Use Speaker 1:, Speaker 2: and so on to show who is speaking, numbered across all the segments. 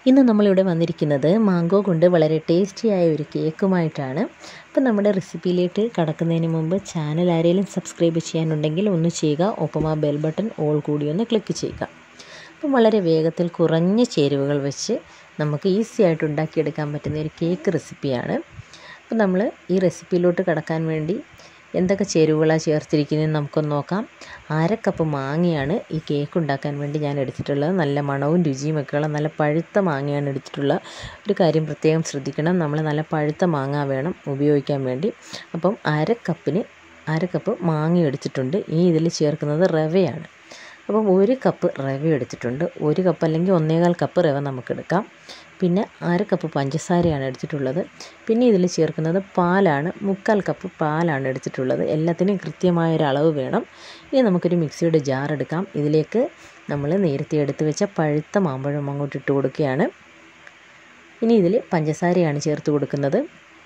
Speaker 1: ഇന്ന് നമ്മളിവിടെ വന്നിരിക്കുന്നത് മാംഗോ കൊണ്ട് വളരെ ടേസ്റ്റിയായ ഒരു കേക്കുമായിട്ടാണ് അപ്പോൾ നമ്മുടെ റെസിപ്പിയിലേക്ക് കടക്കുന്നതിന് മുമ്പ് ചാനൽ ആരെങ്കിലും സബ്സ്ക്രൈബ് ചെയ്യാനുണ്ടെങ്കിൽ ഒന്ന് ചെയ്യുക ഒപ്പം ആ ബെൽ ബട്ടൺ ഓൾ കൂടി ഒന്ന് ക്ലിക്ക് ചെയ്യുക അപ്പം വളരെ വേഗത്തിൽ കുറഞ്ഞ ചേരുവകൾ വെച്ച് നമുക്ക് ഈസി ആയിട്ട് ഉണ്ടാക്കിയെടുക്കാൻ പറ്റുന്ന ഒരു കേക്ക് റെസിപ്പിയാണ് അപ്പോൾ നമ്മൾ ഈ റെസിപ്പിയിലോട്ട് കടക്കാൻ വേണ്ടി എന്തൊക്കെ ചേരുവകളാണ് ചേർത്തിരിക്കുന്നതെന്ന് നമുക്കൊന്ന് നോക്കാം അര കപ്പ് മാങ്ങയാണ് ഈ കേക്ക് ഉണ്ടാക്കാൻ വേണ്ടി ഞാൻ എടുത്തിട്ടുള്ളത് നല്ല മണവും രുചിയും ഒക്കെയുള്ള നല്ല പഴുത്ത മാങ്ങയാണ് എടുത്തിട്ടുള്ളത് ഒരു കാര്യം പ്രത്യേകം ശ്രദ്ധിക്കണം നമ്മൾ നല്ല പഴുത്ത മാങ്ങ വേണം ഉപയോഗിക്കാൻ വേണ്ടി അപ്പം അര കപ്പിന് അര കപ്പ് മാങ്ങ എടുത്തിട്ടുണ്ട് ഇനി ഇതിൽ ചേർക്കുന്നത് റവയാണ് അപ്പം ഒരു കപ്പ് റവ എടുത്തിട്ടുണ്ട് ഒരു കപ്പ് അല്ലെങ്കിൽ ഒന്നേകാൽ കപ്പ് റവ നമുക്കെടുക്കാം പിന്നെ അര കപ്പ് പഞ്ചസാരയാണ് എടുത്തിട്ടുള്ളത് പിന്നെ ഇതിൽ ചേർക്കുന്നത് പാലാണ് മുക്കാൽ കപ്പ് പാലാണ് എടുത്തിട്ടുള്ളത് എല്ലാത്തിനും കൃത്യമായ ഒരു അളവ് വേണം ഇനി നമുക്കൊരു മിക്സിയുടെ ജാർ എടുക്കാം ഇതിലേക്ക് നമ്മൾ നേരത്തെ എടുത്ത് വെച്ച പഴുത്ത മാമ്പഴം അങ്ങോട്ട് ഇട്ട് കൊടുക്കുകയാണ് ഇനി ഇതിൽ പഞ്ചസാരയാണ് ചേർത്ത് കൊടുക്കുന്നത്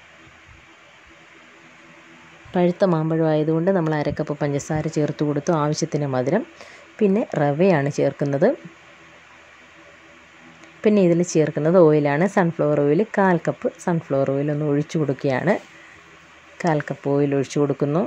Speaker 1: പഴുത്ത മാമ്പഴം ആയതുകൊണ്ട് നമ്മൾ അരക്കപ്പ് പഞ്ചസാര ചേർത്ത് കൊടുത്തു ആവശ്യത്തിന് മധുരം പിന്നെ റവയാണ് ചേർക്കുന്നത് പിന്നെ ഇതിൽ ചേർക്കുന്നത് ഓയിലാണ് സൺഫ്ലവർ ഓയിൽ കാൽ കപ്പ് സൺഫ്ലവർ ഓയിൽ ഒന്ന് ഒഴിച്ചു കൊടുക്കുകയാണ് കാൽ കപ്പ് ഓയിൽ ഒഴിച്ചു കൊടുക്കുന്നു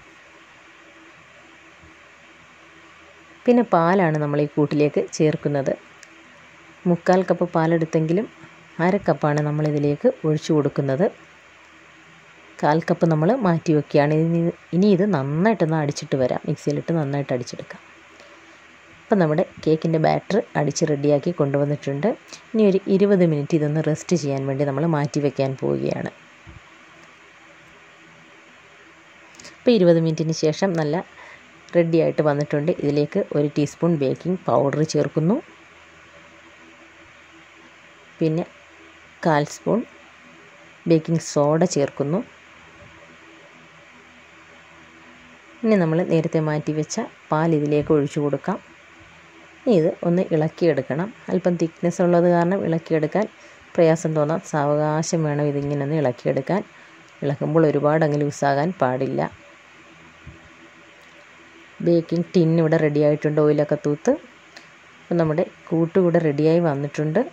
Speaker 1: പിന്നെ പാലാണ് നമ്മൾ ഈ കൂട്ടിലേക്ക് ചേർക്കുന്നത് മുക്കാൽ കപ്പ് പാലെടുത്തെങ്കിലും അര കപ്പാണ് നമ്മളിതിലേക്ക് ഒഴിച്ചു കൊടുക്കുന്നത് കാൽ കപ്പ് നമ്മൾ മാറ്റി വെക്കുകയാണ് ഇനി ഇനി ഇത് നന്നായിട്ടൊന്ന് അടിച്ചിട്ട് വരാം മിക്സിയിലിട്ട് നന്നായിട്ട് അടിച്ചെടുക്കാം അപ്പം നമ്മുടെ കേക്കിൻ്റെ ബാറ്റർ അടിച്ച് റെഡിയാക്കി കൊണ്ടുവന്നിട്ടുണ്ട് ഇനി ഒരു ഇരുപത് മിനിറ്റ് ഇതൊന്ന് റെസ്റ്റ് ചെയ്യാൻ വേണ്ടി നമ്മൾ മാറ്റി വെക്കാൻ പോവുകയാണ് അപ്പോൾ ഇരുപത് മിനിറ്റിന് ശേഷം നല്ല റെഡിയായിട്ട് വന്നിട്ടുണ്ട് ഇതിലേക്ക് ഒരു ടീസ്പൂൺ ബേക്കിംഗ് പൗഡർ ചേർക്കുന്നു പിന്നെ കാൽ സ്പൂൺ ബേക്കിംഗ് സോഡ ചേർക്കുന്നു ഇനി നമ്മൾ നേരത്തെ മാറ്റി വെച്ച പാൽ ഇതിലേക്ക് ഒഴിച്ചു കൊടുക്കാം ഇനി ഇത് ഒന്ന് ഇളക്കിയെടുക്കണം അല്പം തിക്നെസ് ഉള്ളത് കാരണം ഇളക്കിയെടുക്കാൻ പ്രയാസം തോന്നാം സാവകാശം വേണം ഇതിങ്ങനെ ഒന്ന് ഇളക്കിയെടുക്കാൻ ഇളക്കുമ്പോൾ ഒരുപാട് അങ്ങ് ലൂസാകാൻ പാടില്ല ബേക്കിംഗ് ടിൻ ഇവിടെ റെഡി ആയിട്ടുണ്ട് ഓയിലൊക്കെ തൂത്ത് അപ്പോൾ നമ്മുടെ കൂട്ട് ഇവിടെ റെഡിയായി വന്നിട്ടുണ്ട്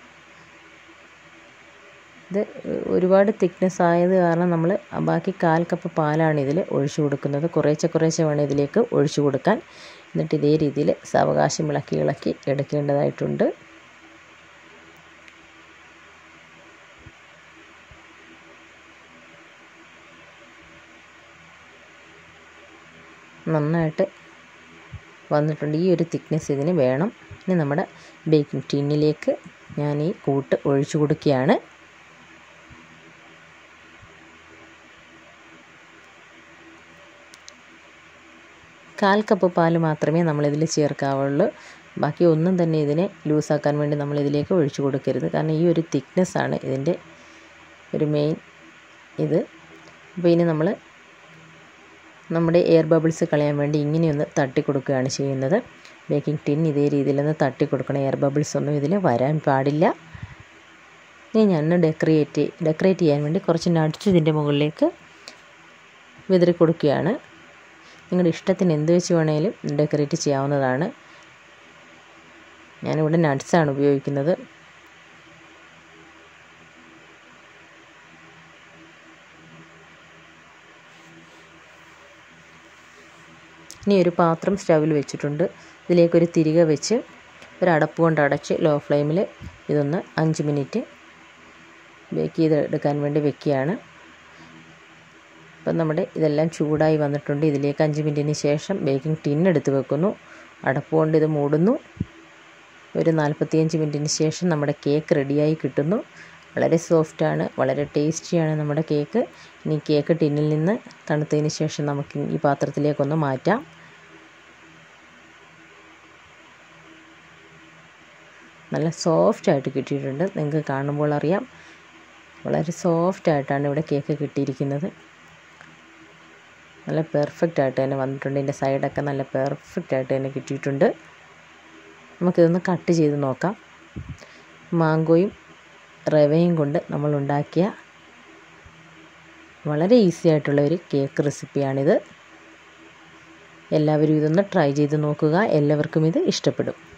Speaker 1: ഇത് ഒരുപാട് തിക്നെസ് ആയത് കാരണം നമ്മൾ ബാക്കി കാൽ കപ്പ് പാലാണ് ഇതിൽ ഒഴിച്ചു കൊടുക്കുന്നത് കുറേശ്ശെ കുറേശ്ശെ വേണം ഇതിലേക്ക് ഒഴിച്ചു കൊടുക്കാൻ എന്നിട്ട് ഇതേ രീതിയിൽ സാവകാശം ഇളക്കി ഇളക്കി എടുക്കേണ്ടതായിട്ടുണ്ട് നന്നായിട്ട് വന്നിട്ടുണ്ട് ഈ ഒരു തിക്നെസ് ഇതിന് വേണം ഇനി നമ്മുടെ ബേക്കിംഗ് ടിന്നിലേക്ക് ഞാൻ ഈ കൂട്ട് ഒഴിച്ചു കൊടുക്കുകയാണ് കാൽ കപ്പ് പാൽ മാത്രമേ നമ്മളിതിൽ ചേർക്കാവുള്ളൂ ബാക്കി ഒന്നും തന്നെ ഇതിനെ ലൂസാക്കാൻ വേണ്ടി നമ്മൾ ഇതിലേക്ക് ഒഴിച്ചു കൊടുക്കരുത് കാരണം ഈ ഒരു തിക്നെസ്സാണ് ഇതിൻ്റെ ഒരു മെയിൻ ഇത് അപ്പോൾ ഇനി നമ്മൾ നമ്മുടെ എയർ ബബിൾസ് കളയാൻ വേണ്ടി ഇങ്ങനെയൊന്ന് തട്ടി കൊടുക്കുകയാണ് ചെയ്യുന്നത് ബേക്കിംഗ് ടിൻ ഇതേ രീതിയിലൊന്ന് തട്ടി കൊടുക്കണം എയർ ബബിൾസ് ഒന്നും ഇതിൽ വരാൻ പാടില്ല ഇനി ഞാൻ ഡെക്കറേറ്റ് ഡെക്കറേറ്റ് ചെയ്യാൻ വേണ്ടി കുറച്ച് നട്സ് ഇതിൻ്റെ മുകളിലേക്ക് വിതറി കൊടുക്കുകയാണ് നിങ്ങളുടെ ഇഷ്ടത്തിന് എന്ത് വെച്ച് വേണേലും ഡെക്കറേറ്റ് ചെയ്യാവുന്നതാണ് ഞാനിവിടെ നട്ട്സാണ് ഉപയോഗിക്കുന്നത് ഇനി ഒരു പാത്രം സ്റ്റവിൽ വെച്ചിട്ടുണ്ട് ഇതിലേക്കൊരു തിരികെ വെച്ച് ഒരു അടപ്പ് കൊണ്ട് അടച്ച് ലോ ഫ്ലെയിമിൽ ഇതൊന്ന് അഞ്ച് മിനിറ്റ് ബേക്ക് ചെയ്ത് എടുക്കാൻ വേണ്ടി വെക്കുകയാണ് അപ്പം നമ്മുടെ ഇതെല്ലാം ചൂടായി വന്നിട്ടുണ്ട് ഇതിലേക്ക് അഞ്ച് മിനിറ്റിന് ശേഷം ബേക്കിംഗ് ടിൻ എടുത്ത് വെക്കുന്നു അടപ്പ് കൊണ്ട് ഇത് മൂടുന്നു ഒരു നാൽപ്പത്തിയഞ്ച് മിനിറ്റിന് ശേഷം നമ്മുടെ കേക്ക് റെഡിയായി കിട്ടുന്നു വളരെ സോഫ്റ്റാണ് വളരെ ടേസ്റ്റിയാണ് നമ്മുടെ കേക്ക് ഇനി കേക്ക് ടിന്നിൽ നിന്ന് തണുത്തതിന് ശേഷം നമുക്ക് ഈ പാത്രത്തിലേക്കൊന്ന് മാറ്റാം നല്ല സോഫ്റ്റായിട്ട് കിട്ടിയിട്ടുണ്ട് നിങ്ങൾക്ക് കാണുമ്പോൾ അറിയാം വളരെ സോഫ്റ്റായിട്ടാണ് ഇവിടെ കേക്ക് കിട്ടിയിരിക്കുന്നത് നല്ല പെർഫെക്റ്റ് ആയിട്ട് തന്നെ വന്നിട്ടുണ്ട് ഇതിൻ്റെ സൈഡൊക്കെ നല്ല പെർഫെക്റ്റ് ആയിട്ട് തന്നെ കിട്ടിയിട്ടുണ്ട് നമുക്കിതൊന്ന് കട്ട് ചെയ്ത് നോക്കാം മാങ്കോയും റവയും കൊണ്ട് നമ്മൾ ഉണ്ടാക്കിയ വളരെ ഈസി ആയിട്ടുള്ള ഒരു കേക്ക് റെസിപ്പിയാണിത് എല്ലാവരും ഇതൊന്ന് ട്രൈ ചെയ്ത് നോക്കുക എല്ലാവർക്കും ഇത് ഇഷ്ടപ്പെടും